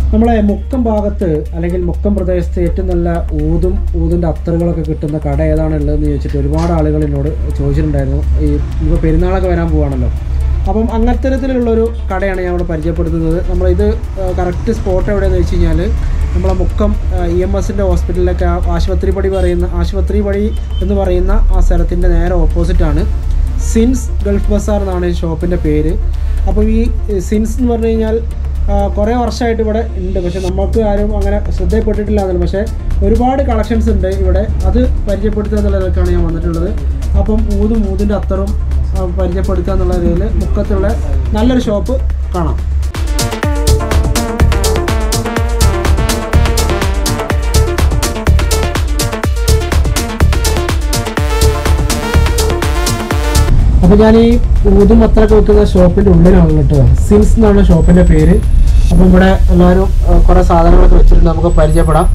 നമ്മളെ മുക്കം ഭാഗത്ത് അല്ലെങ്കിൽ മുക്കം പ്രദേശത്ത് ഏറ്റവും നല്ല ഊതും ഊതിൻ്റെ അത്തറുകളൊക്കെ കിട്ടുന്ന കട ഏതാണ് ഉള്ളതെന്ന് ചോദിച്ചിട്ട് ഒരുപാട് ആളുകൾ എന്നോട് ചോദിച്ചിട്ടുണ്ടായിരുന്നു ഈ ഇപ്പോൾ പെരുന്നാളൊക്കെ വരാൻ പോവാണല്ലോ അപ്പം അങ്ങത്തരത്തിലുള്ളൊരു കടയാണ് ഞാൻ ഇവിടെ പരിചയപ്പെടുത്തുന്നത് നമ്മളിത് കറക്റ്റ് സ്പോട്ട് എവിടെയെന്ന് വെച്ച് കഴിഞ്ഞാൽ നമ്മളെ മുക്കം ഇ എം എസിൻ്റെ ഹോസ്പിറ്റലിലൊക്കെ ആ ആശുപത്രി പടി പറയുന്ന ആശുപത്രി പടി എന്ന് പറയുന്ന ആ സ്ഥലത്തിൻ്റെ നേരെ ഓപ്പോസിറ്റാണ് സിൻസ് ഗൾഫ് ബസാർ എന്നാണ് ഈ ഷോപ്പിൻ്റെ പേര് അപ്പോൾ ഈ സിൻസ് എന്ന് പറഞ്ഞു കഴിഞ്ഞാൽ ആ, കുറേ വർഷമായിട്ട് ഇവിടെ ഉണ്ട് പക്ഷെ നമുക്ക് ആരും അങ്ങനെ ശ്രദ്ധയിൽപ്പെട്ടിട്ടില്ല എന്നല്ല പക്ഷേ ഒരുപാട് കളക്ഷൻസ് ഉണ്ട് ഇവിടെ അത് പരിചയപ്പെടുത്തുക എന്നുള്ളതൊക്കെയാണ് ഞാൻ വന്നിട്ടുള്ളത് അപ്പം ഊതും ഊതിൻ്റെ അത്തറും ആ, പരിചയപ്പെടുത്തുക എന്നുള്ള രീതിയിൽ മുക്കത്തുള്ള നല്ലൊരു ഷോപ്പ് കാണാം അപ്പോൾ ഞാൻ ഈ ഊതും അത്രയൊക്കെ വെക്കുന്ന ഷോപ്പിൻ്റെ ഉള്ളിലാണ് കേട്ടോ സിൻസ് എന്നാണ് ഷോപ്പിൻ്റെ പേര് അപ്പോൾ ഇവിടെ എല്ലാവരും ആ, കുറേ സാധനങ്ങളൊക്കെ വെച്ചിട്ടുണ്ട് നമുക്ക് പരിചയപ്പെടാം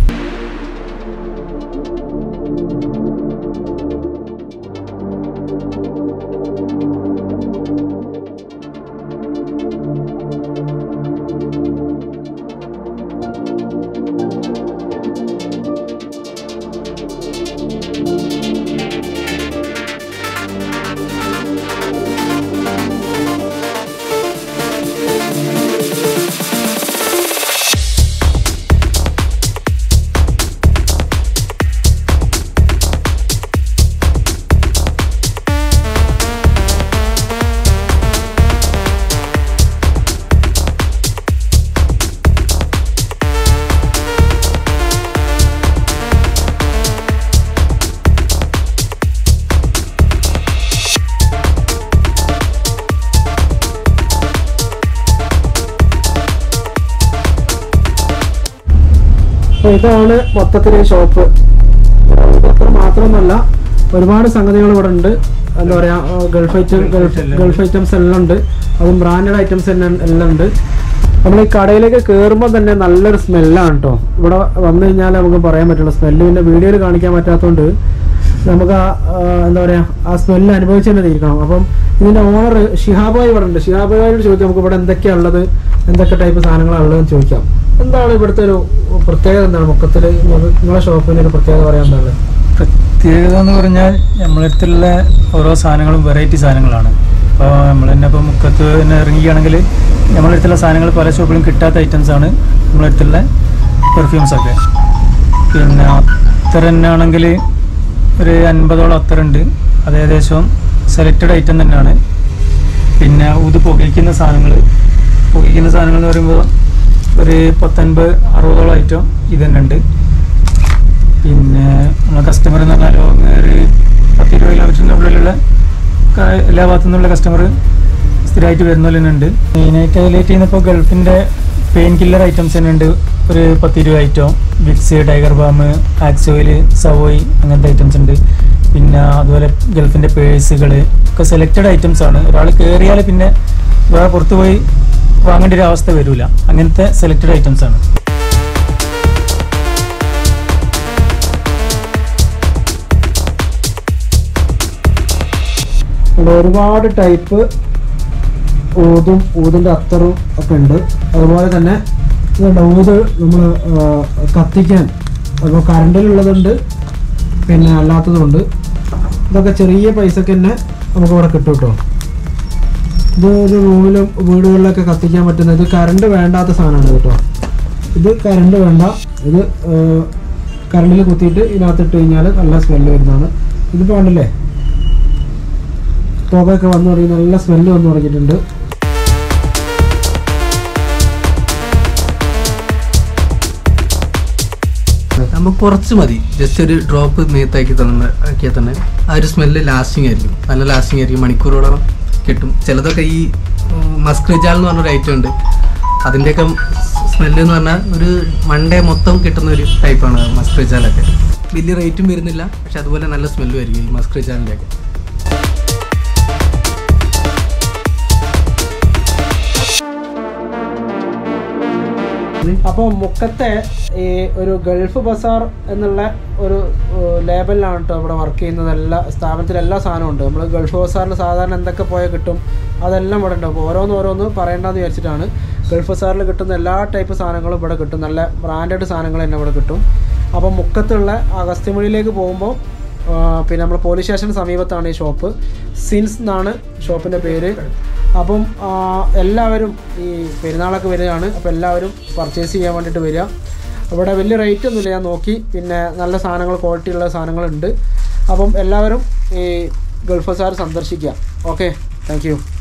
അപ്പോൾ ഇതാണ് മൊത്തത്തിൽ ഈ ഷോപ്പ് അത്ര മാത്രമൊന്നുമല്ല ഒരുപാട് സംഗതികൾ ഇവിടെ ഉണ്ട് എന്താ പറയുക Gulf item Gulf Gulf items എല്ലാം ഉണ്ട് അതും ബ്രാൻഡഡ് ഐറ്റംസ് തന്നെ എല്ലാം ഉണ്ട് നമ്മൾ ഈ കടയിലേക്ക് കയറുമ്പോൾ തന്നെ നല്ലൊരു സ്മെല്ലാണ് കേട്ടോ ഇവിടെ വന്നു കഴിഞ്ഞാൽ നമുക്ക് പറയാൻ പറ്റുള്ളൂ സ്മെല്ല് പിന്നെ വീഡിയോയിൽ കാണിക്കാൻ പറ്റാത്തതുകൊണ്ട് നമുക്ക് ആ ആ, എന്താ പറയുക ആ സ്മെല്ല് അനുഭവിച്ച് തന്നെ ഇരിക്കണം അപ്പം ഇതിൻ്റെ ഓണർ ഷിഹാബായി ഇവിടെ ഉണ്ട് ഷിഹാബായോട് ചോദിക്കാം നമുക്ക് ഇവിടെ എന്തൊക്കെയാണ് ഉള്ളത് എന്തൊക്കെ ടൈപ്പ് സാധനങ്ങളാണ് ഉള്ളതെന്ന് ചോദിക്കാം എന്താണ് ഇവിടുത്തെ ഒരു പ്രത്യേകത എന്താണ് മൊത്തത്തിൽ നിങ്ങളെ ഷോപ്പിന് ഒരു പ്രത്യേകത പറയാൻ എന്താണ് പ്രത്യേകത എന്ന് പറഞ്ഞാൽ നമ്മളടുത്തുള്ള ഓരോ സാധനങ്ങളും വെറൈറ്റി സാധനങ്ങളാണ് ഇപ്പോൾ നമ്മൾ തന്നെ ഇപ്പോൾ മുക്കത്ത് തന്നെ ഇറങ്ങിക്കുകയാണെങ്കിൽ നമ്മളടുത്തുള്ള സാധനങ്ങൾ പല ഷോപ്പിലും കിട്ടാത്ത ഐറ്റംസ് ആണ് നമ്മളടുത്തുള്ള പെർഫ്യൂംസ് ഒക്കെ പിന്നെ അത്തർ തന്നെ ആണെങ്കിൽ ഒരു അൻപതോളം അത്തറുണ്ട് അത് ഏകദേശം സെലക്റ്റഡ് ഐറ്റം തന്നെയാണ് പിന്നെ ഇത് പുകയ്ക്കുന്ന സാധനങ്ങൾ പുകയ്ക്കുന്ന സാധനങ്ങൾ എന്ന് പറയുമ്പോൾ ഒരു പത്തൊൻപത് അറുപതോളം ഐറ്റം ഇത് തന്നെ ഉണ്ട് പിന്നെ നമ്മളെ കസ്റ്റമർ എന്ന് പറഞ്ഞാൽ ഒരു പത്ത് ഇരുപത് കിലോമീറ്ററിൻ്റെ ഉള്ളിലുള്ള ക- എല്ലാ ഭാഗത്തു നിന്നുള്ള കസ്റ്റമർ സ്ഥിരമായിട്ട് വരുന്നവർ തന്നെ ഉണ്ട് മെയിനായിട്ട് ഹൈലൈറ്റ് ചെയ്യുന്നപ്പോൾ ഗൾഫിൻ്റെ പെയിൻ കില്ലർ ഐറ്റംസ് തന്നെ ഉണ്ട് ഒരു പത്ത് ഇരുപത് item Vicks Tiger Balm Axe oil സവോയ് അങ്ങനത്തെ ഐറ്റംസ് ഉണ്ട് പിന്നെ അതുപോലെ ഗൾഫിൻ്റെ പേഴ്സുകൾ ഒക്കെ സെലക്റ്റഡ് ഐറ്റംസ് ആണ് ഒരാൾ കയറിയാൽ പിന്നെ വേറെ പുറത്ത് പോയി വാങ്ങേണ്ട ഒരു അവസ്ഥ വരില്ല അങ്ങനത്തെ സെലക്റ്റഡ് ഐറ്റംസ് ആണ് ഇവിടെ ഒരുപാട് ടൈപ്പ് ഊതും ഊതിൻ്റെ അത്തറും ഒക്കെ ഉണ്ട് അതുപോലെ തന്നെ ഇതുണ്ട് ഊത് നമ്മൾ കത്തിക്കാൻ അപ്പോൾ കറണ്ടിലുള്ളതുണ്ട് പിന്നെ അല്ലാത്തതുണ്ട് ഇതൊക്കെ ചെറിയ പൈസക്ക് തന്നെ നമുക്ക് ഇവിടെ കിട്ടും കേട്ടോ ഇത് ഒരു റൂമിലും വീടുകളിലൊക്കെ കത്തിക്കാൻ പറ്റുന്ന ഇത് കറണ്ട് വേണ്ടാത്ത സാധനമാണ് കേട്ടോ ഇത് കറണ്ട് വേണ്ട ഇത് കറണ്ടിൽ കുത്തിയിട്ട് ഇതിനകത്തിട്ട് കഴിഞ്ഞാൽ നല്ല സ്മെല്ല് വരുന്നതാണ് ഇതിപ്പോൾ കണ്ടില്ലേ പുകയൊക്കെ വന്നു തുടങ്ങി നല്ല സ്മെല്ല് വന്നു തുടങ്ങിയിട്ടുണ്ട് നമുക്ക് കുറച്ച് മതി ജസ്റ്റ് ഒരു ഡ്രോപ്പ് മേത്താക്കി തന്നെ ആക്കിയാൽ തന്നെ ആ ഒരു സ്മെല്ല് ലാസ്റ്റിംഗ് ആയിരിക്കും നല്ല ലാസ്റ്റിംഗ് ആയിരിക്കും മണിക്കൂറോളം കിട്ടും ചിലതൊക്കെ ഈ മസ്ക്രിജാൽ എന്ന് പറഞ്ഞൊരു ഐറ്റം ഉണ്ട് അതിൻ്റെയൊക്കെ സ്മെല്ല് എന്ന് പറഞ്ഞാൽ ഒരു മൺഡേ മൊത്തം കിട്ടുന്ന ഒരു ടൈപ്പാണ് മസ്ക്രിജാലൊക്കെ വലിയ റേറ്റും വരുന്നില്ല പക്ഷെ അതുപോലെ നല്ല സ്മെല്ലും ആയിരിക്കും ഈ മസ്ക്രിജാലിൻ്റെയൊക്കെ അപ്പോൾ മുക്കത്തെ ഈ ഒരു ഗൾഫ് ബസാർ എന്നുള്ള ഒരു ഏഹ്, ലേബലിലാണ് കേട്ടോ ഇവിടെ വർക്ക് ചെയ്യുന്നത് എല്ലാ സ്ഥാപനത്തിൽ എല്ലാ സാധനവും ഉണ്ട് നമ്മൾ ഗൾഫ് ബസാറിൽ സാധാരണ എന്തൊക്കെ പോയാൽ കിട്ടും അതെല്ലാം ഇവിടെ ഉണ്ട് അപ്പോൾ ഓരോന്ന് ഓരോന്ന് പറയേണ്ടെന്ന് വിചാരിച്ചിട്ടാണ് ഗൾഫ് ബസാറിൽ കിട്ടുന്ന എല്ലാ ടൈപ്പ് സാധനങ്ങളും ഇവിടെ കിട്ടും നല്ല ബ്രാൻഡഡ് സാധനങ്ങൾ തന്നെ ഇവിടെ കിട്ടും അപ്പം മുക്കത്തുള്ള അഗസ്ത്യമൊഴിയിലേക്ക് പോകുമ്പോൾ ആ, പിന്നെ നമ്മൾ പോലീസ് സ്റ്റേഷന് സമീപത്താണ് ഈ ഷോപ്പ് സിൻസ് എന്നാണ് ഷോപ്പിൻ്റെ പേര് അപ്പം ആ, എല്ലാവരും ഈ പെരുന്നാളൊക്കെ വരികയാണ് അപ്പോൾ എല്ലാവരും പർച്ചേസ് ചെയ്യാൻ വേണ്ടിയിട്ട് വരിക ഇവിടെ വലിയ റേറ്റ് ഒന്നുമില്ല ഞാൻ നോക്കി പിന്നെ നല്ല സാധനങ്ങൾ ക്വാളിറ്റി ഉള്ള സാധനങ്ങളുണ്ട് അപ്പം എല്ലാവരും ഈ ഗൾഫ് ബസാർ സന്ദർശിക്കുക ഓക്കെ താങ്ക് യു